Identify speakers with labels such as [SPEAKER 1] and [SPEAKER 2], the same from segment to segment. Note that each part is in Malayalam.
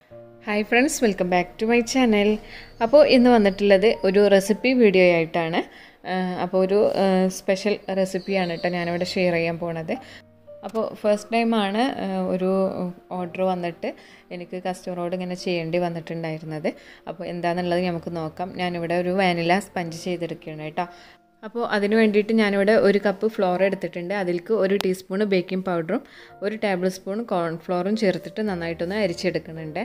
[SPEAKER 1] hi friends welcome back to my channel അപ്പോൾ ഇന്ന് വന്നിട്ടുള്ളത് ഒരു റെസിപ്പി വീഡിയോ ആയിട്ടാണ് അപ്പോൾ ഒരു സ്പെഷ്യൽ റെസിപ്പിയാണ് കേട്ടോ ഞാനിവിടെ ഷെയർ ചെയ്യാൻ പോണത് അപ്പോൾ ഫസ്റ്റ് ടൈമാണ് ഒരു ഓർഡർ വന്നിട്ട് എനിക്ക് കസ്റ്റമറോട് ഇങ്ങനെ ചെയ്യേണ്ടി വന്നിട്ടുണ്ടായിരുന്നത് അപ്പോൾ എന്താണെന്നുള്ളത് നമുക്ക് നോക്കാം ഞാനിവിടെ ഒരു വാനില സ്പഞ്ച് ചെയ്തെടുക്കുകയാണ് കേട്ടോ അപ്പോൾ അതിന് വേണ്ടിയിട്ട് ഞാനിവിടെ ഒരു കപ്പ് ഫ്ലോർ എടുത്തിട്ടുണ്ട് അതിലേക്ക് ഒരു ടീസ്പൂൺ ബേക്കിംഗ് പൗഡറും ഒരു ടേബിൾ സ്പൂൺ കോൺഫ്ലോറും ചേർത്തിട്ട് നന്നായിട്ടൊന്ന് അരിച്ചെടുക്കുന്നുണ്ട്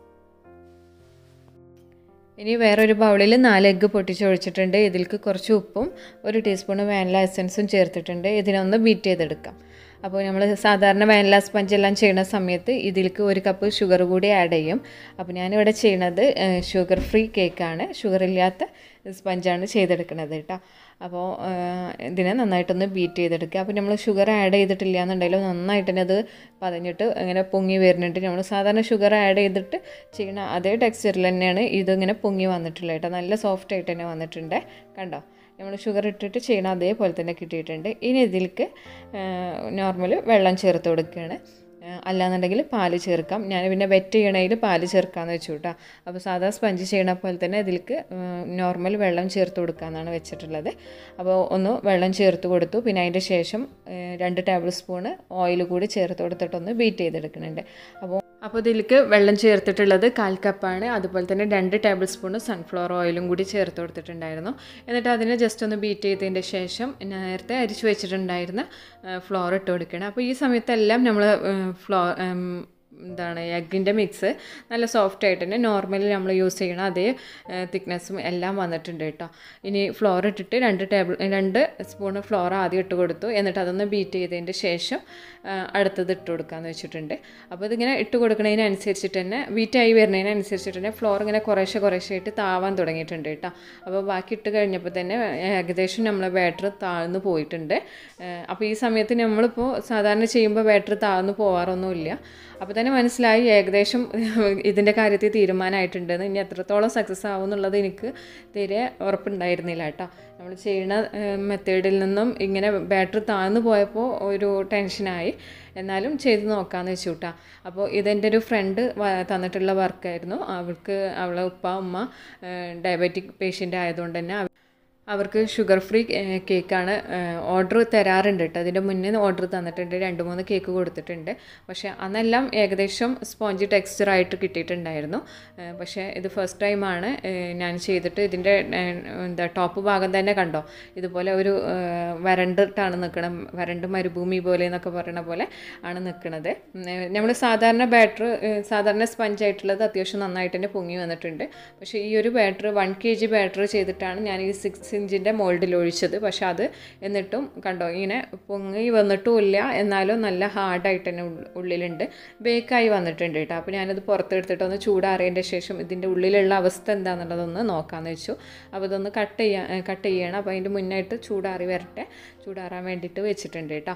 [SPEAKER 1] ഇനി വേറൊരു ബൗളിൽ നാല് എഗ്ഗ് പൊട്ടിച്ചൊഴിച്ചിട്ടുണ്ട് ഇതിലേക്ക് കുറച്ച് ഉപ്പും ഒരു ടീസ്പൂൺ വാനില എസൻസും ചേർത്തിട്ടുണ്ട് ഇതിനൊന്ന് ബീറ്റ് ചെയ്തെടുക്കാം അപ്പോൾ നമ്മൾ സാധാരണ വാനില സ്പഞ്ച് എല്ലാം ചെയ്യുന്ന സമയത്ത് ഇതിലേക്ക് ഒരു കപ്പ് ഷുഗർ കൂടി ആഡ് ചെയ്യും അപ്പോൾ ഞാനിവിടെ ചെയ്യണത് ഷുഗർ ഫ്രീ കേക്കാണ് ഷുഗർ ഇല്ലാത്ത സ്പഞ്ചാണ് ചെയ്തെടുക്കുന്നത് കേട്ടോ അപ്പോൾ ഇതിനെ നന്നായിട്ടൊന്ന് ബീറ്റ് ചെയ്തെടുക്കുക അപ്പോൾ നമ്മൾ ഷുഗർ ആഡ് ചെയ്തിട്ടില്ല എന്നുണ്ടെങ്കിലും നന്നായിട്ട് തന്നെ അത് പതഞ്ഞിട്ട് ഇങ്ങനെ പൊങ്ങി വരുന്നുണ്ട് നമ്മൾ സാധാരണ ഷുഗർ ആഡ് ചെയ്തിട്ട് ചെയ്യുന്ന അതേ ടെക്സ്ചറിൽ തന്നെയാണ് ഇതിങ്ങനെ പൊങ്ങി വന്നിട്ടുള്ളത് കേട്ടോ നല്ല സോഫ്റ്റ് ആയിട്ട് തന്നെ വന്നിട്ടുണ്ട് കണ്ടോ നമ്മൾ ഷുഗർ ഇട്ടിട്ട് ചെയ്യണം അതേപോലെ തന്നെ കിട്ടിയിട്ടുണ്ട് ഇനി ഇതിലേക്ക് നോർമൽ വെള്ളം ചേർത്ത് കൊടുക്കുകയാണ് അല്ലാന്നുണ്ടെങ്കിൽ പാല് ചേർക്കാം ഞാൻ പിന്നെ വെറ്റ് ചെയ്യണതിൽ പാല് ചേർക്കാമെന്ന് വെച്ചു കേട്ടോ അപ്പോൾ സാധാ സ്പഞ്ച് ചെയ്യണ പോലെ തന്നെ ഇതിലേക്ക് നോർമൽ വെള്ളം ചേർത്ത് കൊടുക്കാമെന്നാണ് വെച്ചിട്ടുള്ളത് അപ്പോൾ ഒന്ന് വെള്ളം ചേർത്ത് കൊടുത്തു പിന്നെ അതിൻ്റെ ശേഷം രണ്ട് ടേബിൾ സ്പൂണ് ഓയിൽ കൂടി ചേർത്ത് കൊടുത്തിട്ടൊന്ന് ബീറ്റ് ചെയ്തെടുക്കുന്നുണ്ട് അപ്പോൾ അപ്പോൾ ഇതിലേക്ക് വെള്ളം ചേർത്തിട്ടുള്ളത് കാൽ കപ്പാണ് അതുപോലെ തന്നെ രണ്ട് ടേബിൾ സ്പൂണ് സൺഫ്ലവർ ഓയിലും കൂടി ചേർത്ത് കൊടുത്തിട്ടുണ്ടായിരുന്നു എന്നിട്ട് അതിനെ ജസ്റ്റ് ഒന്ന് ബീറ്റ് ചെയ്തതിൻ്റെ ശേഷം നേരത്തെ അരിച്ചു വെച്ചിട്ടുണ്ടായിരുന്ന ഫ്ലോർ ഇട്ട് കൊടുക്കണം അപ്പോൾ ഈ സമയത്തെല്ലാം നമ്മൾ ഫ്ലോ എന്താണ് എഗ്ഗിൻ്റെ മിക്സ് നല്ല സോഫ്റ്റ് ആയിട്ട് തന്നെ നോർമലി നമ്മൾ യൂസ് ചെയ്യണ അതേ തിക്നെസ്സും എല്ലാം വന്നിട്ടുണ്ട് കേട്ടോ ഇനി ഫ്ലോർ ഇട്ടിട്ട് രണ്ട് ടേബിൾ രണ്ട് സ്പൂൺ ഫ്ലോർ ആദ്യം ഇട്ട് കൊടുത്തു എന്നിട്ട് അതൊന്ന് ബീറ്റ് ചെയ്തതിൻ്റെ ശേഷം അടുത്തത് ഇട്ട് കൊടുക്കാമെന്ന് വെച്ചിട്ടുണ്ട് അപ്പോൾ ഇതിങ്ങനെ ഇട്ട് കൊടുക്കുന്നതിനനുസരിച്ചിട്ട് തന്നെ ബീറ്റായി വരുന്നതിനനുസരിച്ചിട്ട് തന്നെ ഫ്ലോർ ഇങ്ങനെ കുറേശ്ശെ കുറേശ്ശെ ആയിട്ട് താവാൻ തുടങ്ങിയിട്ടുണ്ട് കേട്ടോ അപ്പോൾ ബാക്കി ഇട്ട് കഴിഞ്ഞപ്പോൾ തന്നെ ഏകദേശം നമ്മളെ ബാറ്റർ താഴ്ന്നു പോയിട്ടുണ്ട് അപ്പോൾ ഈ സമയത്ത് നമ്മളിപ്പോൾ സാധാരണ ചെയ്യുമ്പോൾ ബാറ്റർ താഴ്ന്നു പോകാറൊന്നുമില്ല അപ്പോൾ തന്നെ മനസ്സിലായി ഏകദേശം ഇതിൻ്റെ കാര്യത്തിൽ തീരുമാനമായിട്ടുണ്ടെന്ന് ഇനി എത്രത്തോളം സക്സസ് ആവും എന്നുള്ളത് എനിക്ക് തീരെ ഉറപ്പുണ്ടായിരുന്നില്ല കേട്ടോ നമ്മൾ ചെയ്യുന്ന മെത്തേഡിൽ നിന്നും ഇങ്ങനെ ബാറ്ററി താഴ്ന്നു പോയപ്പോൾ ഒരു ടെൻഷനായി എന്നാലും ചെയ്ത് നോക്കാമെന്ന് വെച്ചു കേട്ടോ അപ്പോൾ ഇതെൻ്റെ ഒരു ഫ്രണ്ട് തന്നിട്ടുള്ള വർക്കായിരുന്നു അവൾക്ക് അവളെ ഉപ്പ ഉമ്മ ഡയബറ്റിക് പേഷ്യൻ്റ് ആയതുകൊണ്ട് തന്നെ അവർക്ക് ഷുഗർ ഫ്രീ കേക്കാണ് ഓർഡർ തരാറുണ്ട് കേട്ടോ അതിൻ്റെ മുന്നേ ഓർഡർ തന്നിട്ടുണ്ട് രണ്ട് മൂന്ന് കേക്ക് കൊടുത്തിട്ടുണ്ട് പക്ഷേ അന്നെല്ലാം ഏകദേശം സ്പോഞ്ച് ടെക്സ്ചറായിട്ട് കിട്ടിയിട്ടുണ്ടായിരുന്നു പക്ഷേ ഇത് ഫസ്റ്റ് ടൈമാണ് ഞാൻ ചെയ്തിട്ട് ഇതിൻ്റെ എന്താ ടോപ്പ് ഭാഗം തന്നെ കണ്ടോ ഇതുപോലെ ഒരു വരണ്ടിട്ടാണ് നിൽക്കണം വരണ്ട് മരുഭൂമി പോലെ എന്നൊക്കെ പറയുന്ന പോലെ ആണ് നിൽക്കുന്നത് നമ്മൾ സാധാരണ ബാറ്റർ സാധാരണ സ്പഞ്ച് ആയിട്ടുള്ളത് അത്യാവശ്യം നന്നായിട്ട് തന്നെ പൊങ്ങി വന്നിട്ടുണ്ട് പക്ഷേ ഈ ഒരു batter one K G batter ചെയ്തിട്ടാണ് ഞാൻ ഈ സിക്സ് ഇഞ്ചിൻ്റെ മോൾഡിൽ ഒഴിച്ചത് പക്ഷെ അത് എന്നിട്ടും കണ്ടോ ഇങ്ങനെ പൊങ്ങി വന്നിട്ടും ഇല്ല എന്നാലും നല്ല ഹാർഡായിട്ട് തന്നെ ഉള്ളിലുണ്ട് ബേക്കായി വന്നിട്ടുണ്ട് കേട്ടോ അപ്പോൾ ഞാനത് പുറത്തെടുത്തിട്ട് ഒന്ന് ചൂടാറിയതിൻ്റെ ശേഷം ഇതിൻ്റെ ഉള്ളിലുള്ള അവസ്ഥ എന്താണെന്നുള്ളതൊന്ന് നോക്കാമെന്ന് വെച്ചു അപ്പോൾ ഇതൊന്ന് കട്ട് ചെയ്യാൻ കട്ട് ചെയ്യണം അപ്പോൾ അതിൻ്റെ മുന്നായിട്ട് ചൂടാറി വരട്ടെ ചൂടാറാൻ വേണ്ടിയിട്ട് വെച്ചിട്ടുണ്ട് കേട്ടോ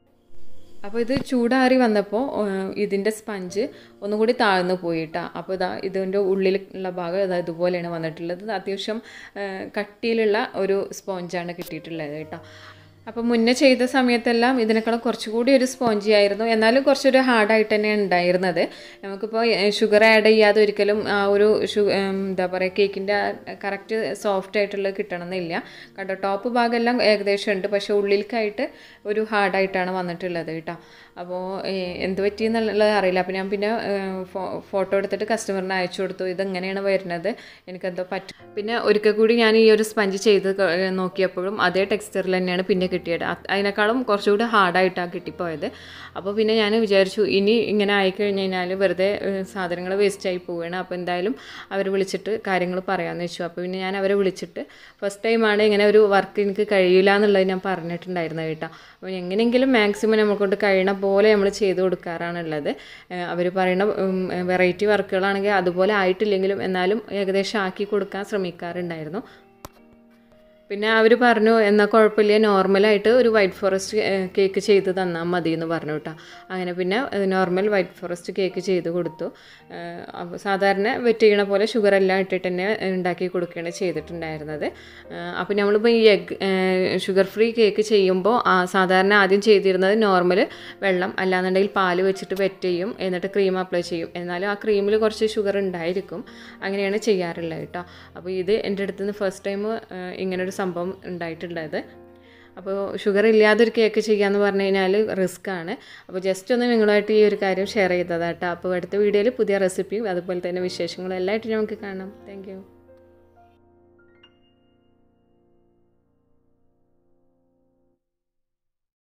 [SPEAKER 1] അപ്പോൾ ഇത് ചൂടാറി വന്നപ്പോൾ ഇതിൻ്റെ സ്പഞ്ച് ഒന്നും കൂടി താഴ്ന്നു പോയിട്ടാ അപ്പോൾ ഇതാ ഇതിൻ്റെ ഉള്ളിലുള്ള ഭാഗം ഇതാ ഇതുപോലെയാണ് വന്നിട്ടുള്ളത് അത്യാവശ്യം കട്ടിയിലുള്ള ഒരു സ്പോഞ്ചാണ് കിട്ടിയിട്ടുള്ളത് കേട്ടോ അപ്പോൾ മുന്നേ ചെയ്ത സമയത്തെല്ലാം ഇതിനേക്കാളും കുറച്ചുകൂടി ഒരു സ്പോഞ്ചി ആയിരുന്നു എന്നാലും കുറച്ചൊരു ഹാർഡായിട്ട് തന്നെ ഉണ്ടായിരുന്നത് നമുക്കിപ്പോൾ ഷുഗർ ആഡ് ചെയ്യാതെ ഒരിക്കലും ആ ഒരു ഷു എന്താ പറയുക കേക്കിൻ്റെ കറക്റ്റ് സോഫ്റ്റ് ആയിട്ടുള്ളത് കിട്ടണമെന്നില്ല കണ്ടോ ടോപ്പ് ഭാഗമെല്ലാം ഏകദേശം ഉണ്ട് പക്ഷേ ഉള്ളിലേക്കായിട്ട് ഒരു ഹാർഡായിട്ടാണ് വന്നിട്ടുള്ളത് കേട്ടോ അപ്പോൾ എന്ത് പറ്റിയെന്നുള്ളത് അറിയില്ല അപ്പോൾ ഞാൻ പിന്നെ ഫോട്ടോ എടുത്തിട്ട് കസ്റ്റമറിന് അയച്ചു കൊടുത്തു ഇതെങ്ങനെയാണ് വരുന്നത് എനിക്കെന്തോ പറ്റും പിന്നെ ഒരിക്കൽ കൂടി ഞാൻ ഈ ഒരു സ്പഞ്ച് ചെയ്ത് നോക്കിയപ്പോഴും അതേ ടെക്സ്ചറിൽ തന്നെയാണ് പിന്നെ കിട്ടിയത് അതിനേക്കാളും കുറച്ചുകൂടി ഹാർഡായിട്ടാണ് കിട്ടിപ്പോയത് അപ്പോൾ പിന്നെ ഞാൻ വിചാരിച്ചു ഇനി ഇങ്ങനെ ആയിക്കഴിഞ്ഞ് കഴിഞ്ഞാൽ വെറുതെ സാധനങ്ങൾ വേസ്റ്റായി പോവുകയാണ് അപ്പോൾ എന്തായാലും അവർ വിളിച്ചിട്ട് കാര്യങ്ങൾ പറയാമെന്ന് വെച്ചു അപ്പോൾ പിന്നെ ഞാൻ അവരെ വിളിച്ചിട്ട് ഫസ്റ്റ് ടൈമാണ് ഇങ്ങനെ ഒരു വർക്ക് എനിക്ക് കഴിയില്ല എന്നുള്ളത് ഞാൻ പറഞ്ഞിട്ടുണ്ടായിരുന്നത് കേട്ടോ അപ്പോൾ എങ്ങനെയെങ്കിലും മാക്സിമം നമ്മളെക്കൊണ്ട് കഴിയണ പോലെ നമ്മൾ ചെയ്ത് കൊടുക്കാറാണുള്ളത് അവർ പറയുന്ന വെറൈറ്റി വർക്കുകളാണെങ്കിൽ അതുപോലെ ആയിട്ടില്ലെങ്കിലും എന്നാലും ഏകദേശം ആക്കി കൊടുക്കാൻ ശ്രമിക്കാറുണ്ടായിരുന്നു പിന്നെ അവർ പറഞ്ഞു എന്നാൽ കുഴപ്പമില്ല നോർമലായിട്ട് ഒരു വൈറ്റ് ഫോറസ്റ്റ് കേക്ക് ചെയ്ത് തന്നാൽ മതി എന്ന് പറഞ്ഞു കേട്ടോ അങ്ങനെ പിന്നെ നോർമൽ വൈറ്റ് ഫോറസ്റ്റ് കേക്ക് ചെയ്ത് കൊടുത്തു ഏഹ് അപ്പോൾ സാധാരണ വെറ്റ് ചെയ്യണ പോലെ ഷുഗർ എല്ലാം ഇട്ടിട്ട് തന്നെ ഉണ്ടാക്കി കൊടുക്കുകയാണ് ചെയ്തിട്ടുണ്ടായിരുന്നത് ഏഹ് അപ്പോൾ നമ്മളിപ്പോൾ ഈ എഗ് ഷുഗർ ഫ്രീ കേക്ക് ചെയ്യുമ്പോൾ ആ സാധാരണ ആദ്യം ചെയ്തിരുന്നത് നോർമൽ വെള്ളം അല്ലാന്നുണ്ടെങ്കിൽ പാല് വെച്ചിട്ട് വെറ്റ് ചെയ്യും എന്നിട്ട് ക്രീം അപ്ലൈ ചെയ്യും എന്നാലും ആ ക്രീമിൽ കുറച്ച് ഷുഗർ ഉണ്ടായിരിക്കും അങ്ങനെയാണ് ചെയ്യാറുള്ളത് കേട്ടോ അപ്പോൾ ഇത് എൻ്റെ അടുത്ത് നിന്ന് ഫസ്റ്റ് ടൈം ഇങ്ങനൊരു സംഭവം ഉണ്ടായിട്ടുള്ളത് അപ്പോൾ ഷുഗർ ഇല്ലാതെ ഒരു കേക്ക് ചെയ്യാന്ന് പറഞ്ഞു കഴിഞ്ഞാൽ റിസ്ക് ആണ് അപ്പോൾ ജസ്റ്റ് ഒന്ന് നിങ്ങളുമായിട്ട് ഈ ഒരു കാര്യം ഷെയർ ചെയ്തതാട്ടോ അപ്പോൾ അടുത്ത വീഡിയോയിൽ പുതിയ റെസിപ്പിയും അതുപോലെ തന്നെ വിശേഷങ്ങളും എല്ലാമായിട്ട് നമുക്ക് കാണാം താങ്ക്